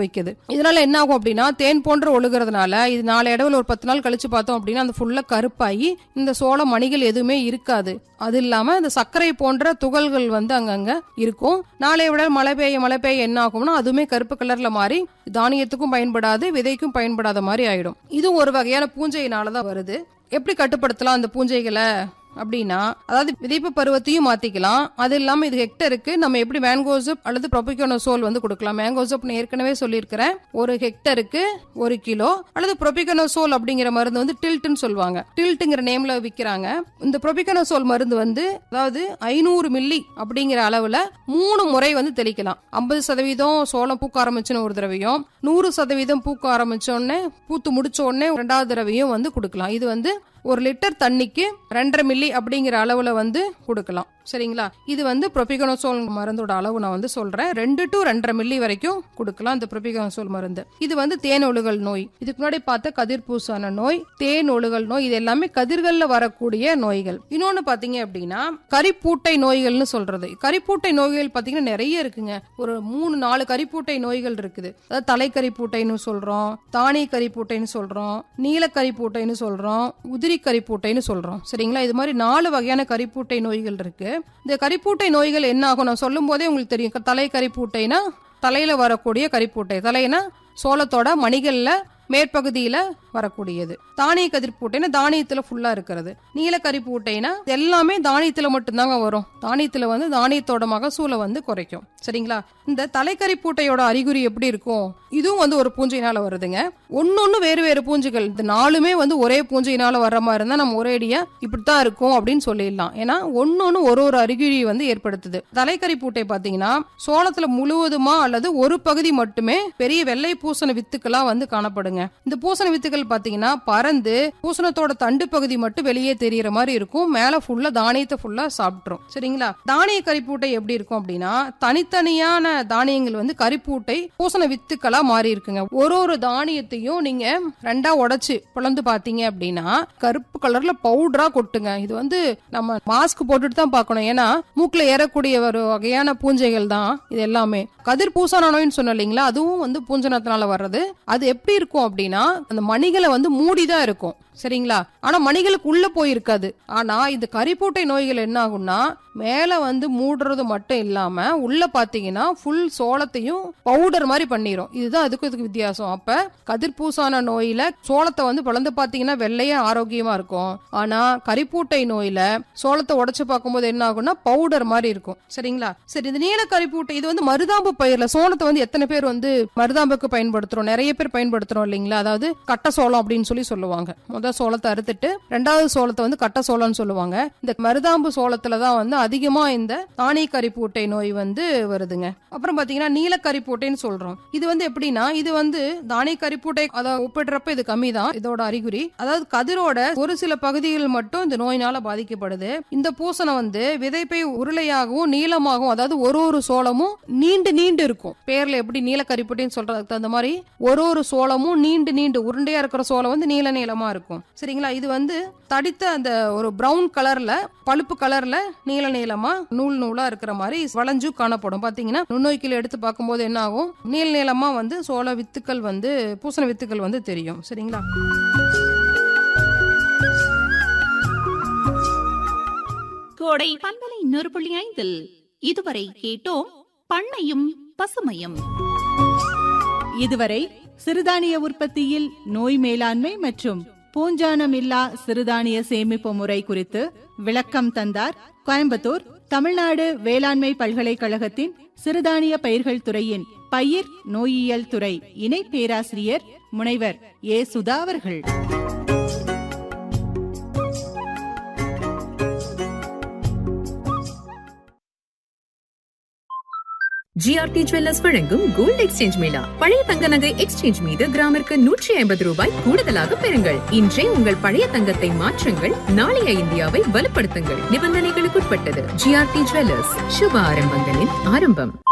வைக்குது இதனால என்ன ஆகும் அப்படின்னா தேன் போன்ற ஒழுகுறதுனால இது நாலு இடவுல ஒரு பத்து நாள் கழிச்சு பார்த்தோம் அப்படின்னா அந்த ஃபுல்லா கருப்பாகி இந்த சோள மணிகள் எதுவுமே இருக்காது அது இல்லாம இந்த சர்க்கரை போன்ற துகள்கள் வந்து அங்கங்க இருக்கும் நாளை விட மழை பெய்ய மழை பெய்ய என்ன ஆகும்னா அதுவுமே கருப்பு கலர்ல மாறி தானியத்துக்கும் பயன்படாது விதைக்கும் பயன்படாத மாதிரி ஆயிடும் இதுவும் ஒரு வகையான பூஞ்சையினால தான் வருது எப்படி கட்டுப்படுத்தலாம் அந்த பூஞ்சைகளை அப்படின்னா அதாவது விதைப்பு பருவத்தையும் மாத்திக்கலாம் அது இல்லாம இது ஹெக்டருக்கு நம்ம எப்படி மேங்கோசப் அல்லது ப்ரொபிகோனோசோல் வந்து கொடுக்கலாம் மேங்கோசப் நான் ஏற்கனவே சொல்லியிருக்கிறேன் ஒரு ஹெக்டருக்கு ஒரு கிலோ அல்லது ப்ரொபிகோனோசோல் அப்படிங்கிற மருந்து வந்து டில்ட்னு சொல்லுவாங்க டில்ட்டுங்கிற நேம்ல விற்கிறாங்க இந்த ப்ரொபிகோனோசோல் மருந்து வந்து அதாவது ஐநூறு மில்லி அப்படிங்கிற அளவுல மூணு முறை வந்து தெளிக்கலாம் ஐம்பது சதவீதம் சோளம் பூக்க ஆரம்பிச்சுன்னு ஒரு தடவையும் நூறு சதவீதம் பூக்க ஆரம்பிச்ச உடனே பூத்து முடிச்ச உடனே ரெண்டாவது தடவையும் வந்து கொடுக்கலாம் இது வந்து ஒரு லிட்டர் தண்ணிக்கு ரெண்டரை மில்லி அப்படிங்கிற அளவுல வந்து கொடுக்கலாம் சரிங்களா இது வந்து ப்ரொபிகனோசோல் மருந்தோட அளவு நான் வந்து சொல்றேன் ரெண்டு டு ரெண்டரை மில்லி வரைக்கும் கொடுக்கலாம் இந்த ப்ரொபிகனோசோல் மருந்து இது வந்து தேன் ஒழுகல் நோய் இதுக்கு முன்னாடி பார்த்த கதிர்பூசான நோய் தேன் ஒழுகல் நோய் இது எல்லாமே கதிர்கள்ல வரக்கூடிய நோய்கள் இன்னொன்னு பாத்தீங்க அப்படின்னா கரிப்பூட்டை நோய்கள்னு சொல்றது கரிப்பூட்டை நோய்கள் பாத்தீங்கன்னா நிறைய இருக்குங்க ஒரு மூணு நாலு கரிப்பூட்டை நோய்கள் இருக்குது அதாவது தலைக்கரிப்பூட்டைன்னு சொல்றோம் தானிய கரிப்பூட்டைன்னு சொல்றோம் நீலக்கரிப்பூட்டைன்னு சொல்றோம் உதிரி கரிப்பூட்டைன்னு சொல்றோம் சரிங்களா இது மாதிரி நாலு வகையான கரிப்பூட்டை நோய்கள் இருக்கு இந்த கரிப்பூட்டை நோய்கள் என்ன ஆகும் நான் சொல்லும் போதே உங்களுக்கு தெரியும் தலை கரிப்பூட்டைனா தலையில வரக்கூடிய கரிப்பூட்டை தலைனா சோளத்தோட மணிகள்ல மேற்பகுதியில வரக்கூடியது தானிய கதிர்பூட்டைனா தானியத்துல ஃபுல்லா இருக்கிறது நீல கரிப்பூட்டைனா எல்லாமே தானியத்துல மட்டும்தாங்க வரும் தானியத்துல வந்து தானியத்தோட மகசூலை வந்து குறைக்கும் சரிங்களா இந்த தலைக்கரிப்பூட்டையோட அறிகுறி எப்படி இருக்கும் இதுவும் வந்து ஒரு பூஞ்சையினால வருதுங்க ஒன்னொன்னு வேறு வேறு பூஞ்சைகள் இந்த நாலுமே வந்து ஒரே பூஞ்சையினால வர்ற மாதிரி இருந்தா நம்ம ஒரேடியா இப்படித்தான் இருக்கும் அப்படின்னு சொல்லிடலாம் ஏன்னா ஒன்னொன்னு ஒரு ஒரு அறிகுறி வந்து ஏற்படுத்துது தலைக்கறி பூட்டை பாத்தீங்கன்னா சோளத்துல முழுவதுமா அல்லது ஒரு பகுதி மட்டுமே பெரிய வெள்ளை பூசண வித்துக்களா வந்து காணப்படுங்க இந்த பூசண வித்துக்கள் பாத்தீங்கன்னா பறந்து பூசணத்தோட தண்டு பகுதி மட்டும் வெளியே தெரியற மாதிரி இருக்கும் மேல ஃபுல்லா தானியத்தை ஃபுல்லா சாப்பிட்டுரும் சரிங்களா தானிய கரிப்பூட்டை எப்படி இருக்கும் அப்படின்னா தனித்தனியான தானியங்கள் வந்து கரிப்பூட்டை பூசண வித்துக்களா மாறி இருக்குங்க ஒரு ஒரு தானியத்தையும் நீங்க ரெண்டா உடைச்சு பிளந்து பாத்தீங்க அப்படின்னா கருப்பு கலர்ல பவுடரா கொட்டுங்க இது வந்து நம்ம மாஸ்க் போட்டுட்டு தான் பார்க்கணும் ஏன்னா மூக்குல ஏறக்கூடிய ஒரு வகையான பூஞ்சைகள் தான் இது எல்லாமே கதிர் பூசண நோயின்னு சொன்னோம் இல்லைங்களா அதுவும் வந்து பூஞ்சனத்தினால வர்றது அது எப்படி இருக்கும் அப்படின்னா அந்த மணிகளை வந்து மூடிதான் இருக்கும் சரிங்களா ஆனா மணிகளுக்கு உள்ள போயிருக்காது ஆனா இந்த கரிப்பூட்டை நோய்கள் என்ன ஆகும்னா மேல வந்து மூடுறது மட்டும் இல்லாம உள்ள பாத்தீங்கன்னா ஃபுல் சோளத்தையும் பவுடர் மாதிரி பண்ணிரும் இதுதான் அதுக்கும் இதுக்கு வித்தியாசம் அப்ப கதிர்பூசான நோயில சோளத்தை வந்து பிளந்து பாத்தீங்கன்னா வெள்ளையா ஆரோக்கியமா இருக்கும் ஆனா கரிப்பூட்டை நோயில சோளத்தை உடைச்சு பார்க்கும்போது என்ன ஆகும்னா பவுடர் மாதிரி இருக்கும் சரிங்களா சரி இந்த நீல கரிப்பூட்டை இது வந்து மருதாம்பு பயிர்ல சோளத்தை வந்து எத்தனை பேர் வந்து மருதாம்புக்கு பயன்படுத்துறோம் நிறைய பேர் பயன்படுத்துறோம் இல்லைங்களா அதாவது கட்ட சோளம் அப்படின்னு சொல்லி சொல்லுவாங்க முதல் சோளத்தை அறுத்துட்டு ரெண்டாவது சோளத்தை வந்து கட்ட சோளம்னு சொல்லுவாங்க இந்த மருதாம்பு சோளத்துல தான் வந்து அதிகமா இந்த தானிய கரிப்பூட்டை நோய் வந்து வருதுங்க அப்புறம் பாத்தீங்கன்னா நீல கரிப்பூட்டைன்னு சொல்றோம் இது வந்து எப்படின்னா இது வந்து தானிய கரிப்பூட்டை அதை ஒப்பிடுறப்ப இது கம்மி தான் இதோட அறிகுறி அதாவது கதிரோட ஒரு சில பகுதிகள் மட்டும் இந்த நோயினால பாதிக்கப்படுது இந்த பூசணம் வந்து விதைப்பை உருளையாகவும் நீளமாகவும் அதாவது ஒரு ஒரு சோளமும் நீண்டு நீண்டு இருக்கும் பேர்ல எப்படி நீல கரிப்பூட்டைன்னு சொல்றதுக்கு தகுந்த மாதிரி ஒரு ஒரு சோளமும் நீண்டு நீண்டு உருண்டையா இருக்கிற சோளம் வந்து நீல நீளமா இருக்கும் சரிங்களா இது வந்து தடித்த அந்த ஒரு பிரவுன் கலர்ல பழுப்பு கலர்ல நீல நீளமா நூல் நூலா இருக்கிற மாதிரி வளைஞ்சு காணப்படும் பாத்தீங்கன்னா நுண்ணோய்க்கில் எடுத்து பார்க்கும்போது என்ன ஆகும் நீல நீளமா வந்து சோள வித்துக்கள் வந்து பூசண வித்துக்கள் வந்து தெரியும் சரிங்களா கோடை பண்பலை நூறு புள்ளி ஐந்தில் இதுவரை கேட்டோம் பண்ணையும் பசுமையும் இதுவரை சிறுதானிய உற்பத்தியில் நோய் மேலாண்மை மற்றும் பூஞ்சானமில்லா சிறுதானிய சேமிப்பு முறை குறித்து விளக்கம் தந்தார் கோயம்புத்தூர் தமிழ்நாடு வேளாண்மை பல்கலைக்கழகத்தின் சிறுதானிய பயிர்கள் துறையின் பயிர் நோயியல் துறை இணை பேராசிரியர் முனைவர் ஏ சுதா அவர்கள் ஜிஆர்டி ஜுவல்லர்ஸ் வழங்கும் கோல்ட் எக்ஸ்சேஞ்ச் மேளா பழைய தங்க நகை எக்ஸ்சேஞ்ச் மீது கிராமிற்கு நூற்றி ஐம்பது ரூபாய் கூடுதலாக பெறுங்கள் இன்றே உங்கள் பழைய தங்கத்தை மாற்றுங்கள் நாளைய இந்தியாவை வலுப்படுத்துங்கள் நிபந்தனைகளுக்குட்பட்டது ஜிஆர்டி ஜுவல்லர்ஸ் சுப ஆரம்பங்களின் ஆரம்பம்